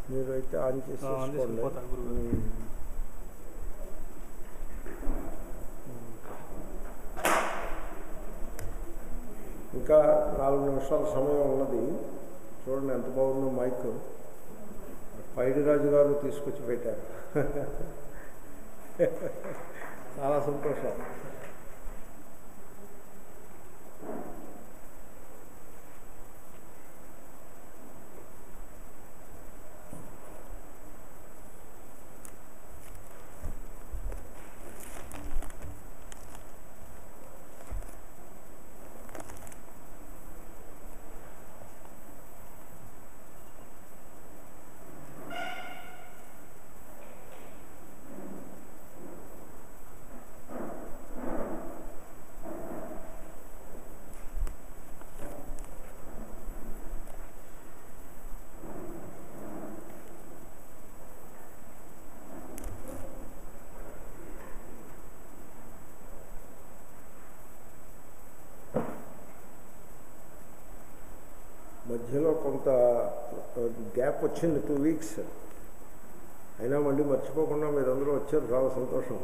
మీరు అయితే ఆన్ చేసి ఆ, ఆన్ చేసి చూసుకోండి. పోతా, గురుగారు. ఉమ్. ఇంకా నాలుగు నిమిషాల సమయం ఉన్నది చూడండి ఎంత బాగుందో మైక్ పైడిరాజు గారు తీసుకొచ్చి పెట్టారు చాలా సంతోషం మధ్యలో కొంత గ్యాప్ వచ్చింది టూ వీక్స్ అయినా మళ్ళీ మర్చిపోకుండా మీరందరూ వచ్చారు చాలా సంతోషం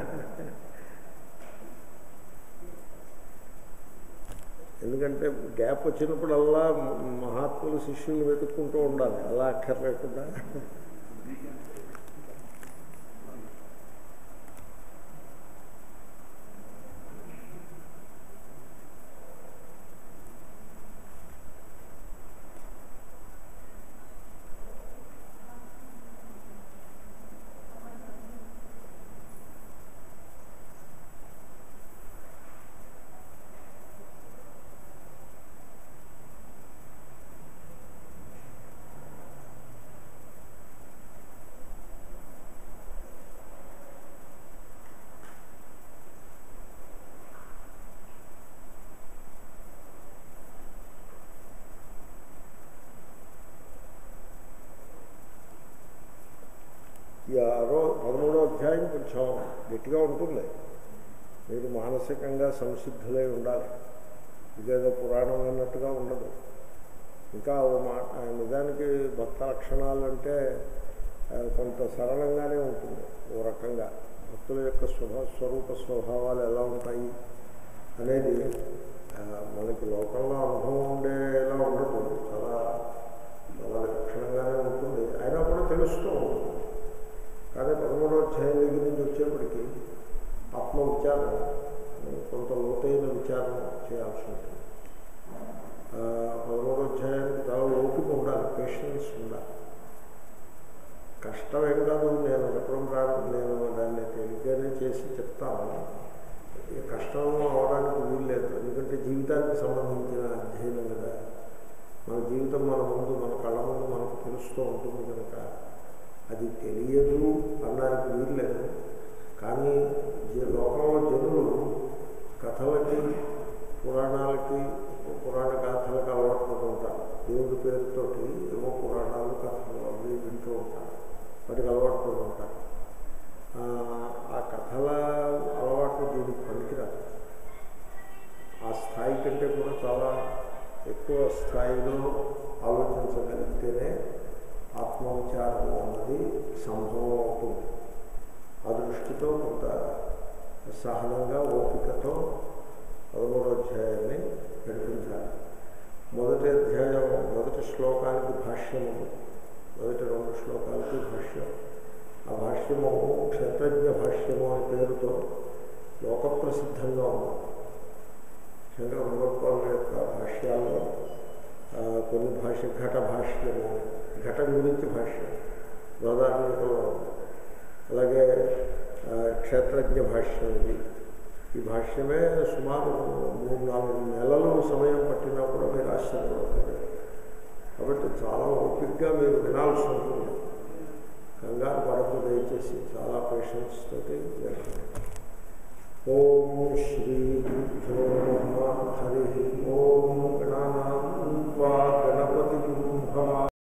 ఎందుకంటే గ్యాప్ వచ్చినప్పుడల్లా మహాత్ములు శిష్యుల్ని వెతుక్కుంటూ ఉండాలి అలా అక్కర్లేకుండా ఈ ఆరో పదమూడో అధ్యాయం కొంచెం గట్టిగా ఉంటుంది మీరు మానసికంగా సంసిద్ధులై ఉండాలి ఇదేదో పురాణం అన్నట్టుగా ఉండదు ఇంకా ఓ మాట నిజానికి భక్త లక్షణాలు అంటే ఆ, కొంత సరళంగానే ఉంటుంది ఓ రకంగా భక్తుల యొక్క స్వభా స్వరూప స్వభావాలు ఎలా ఉంటాయి అనేది ఆ, మనకి లోకంలో అనుభవం ఉండేలా ఉండదు చాలా చాలా లక్షణంగానే ఉంటుంది అయినా కూడా తెలుస్తూ ఉంటుంది కానీ పదమూడవ అధ్యాయం దగ్గర నుంచి వచ్చేప్పటికి ఆత్మ విచారం కొంత లోతైన విచారం చేయాల్సి ఉంటుంది ఆ, పదమూడవ అధ్యాయానికి చాలా ఓపిక ఉండాలి పేషెన్స్ ఉండాలి కష్టం ఏం కాదు నేను ఎప్పుడు ప్రారంభం నేను దాన్ని తేలిగ్గానే చేసి చెప్తాను ఈ కష్టం అవడానికి వీలు లేదు ఎందుకంటే జీవితానికి సంబంధించిన అధ్యయనం కదా మన జీవితం మన ముందు మన కళ్ళ ముందు మనకు తెలుస్తూ ఉంటుంది కనుక అది తెలియదు అనడానికి వీలు లేదు కానీ జీ- లోకంలో జనులు కథలకి పురాణాలకి పురాణ గాథలకు అలవాటు పడుతూ ఉంటారు దేవుడి పేరుతోటి ఏవో పురాణాలు కథలు అవి వింటూ ఉంటారు వాటికి అలవాటు పడుతూ ఉంటారు ఆ, ఆ కథల అలవాటు దీనికి పనికిరాదు ఆ స్థాయి కంటే కూడా చాలా ఎక్కువ స్థాయిలో ఆలోచించగలిగితేనే ఆత్మవిచారం అన్నది సంభవం అవుతుంది ఆ దృష్టితో కొంత సహనంగా ఓపికతో పదమూడో అధ్యాయాన్ని నడిపించాలి మొదటి అధ్యాయం మొదటి శ్లోకానికి భాష్యం ఉంది మొదటి రెండు శ్లోకాలకి భాష్యం ఆ భాష్యము క్షేత్రజ్ఞ భాష్యము అనే పేరుతో లోకప్రసిద్ధంగా ఉంది శంకర భగవత్పాదుల యొక్క భాష్యాల్లో ఆ, కొన్ని భాష ఘట భాష్యము ఘటం గురించి భాష్యం గోదావరిలో ఉంది అలాగే ఆ, క్షేత్రజ్ఞ భాష్యం ఇది ఈ భాష్యమే సుమారు మూడు నాలుగు నెలలు సమయం పట్టినా కూడా మీరు ఆశ్చర్యపడతారు కాబట్టి చాలా ఓపికగా మీరు వినాల్సి ఉంటుంది కంగారు పడకు దయచేసి చాలా పేషెన్స్ తోటి వినండి. ఓం శ్రీ గురుభ్యో నమః హరి ఓం గణానాం త్వా గణపతి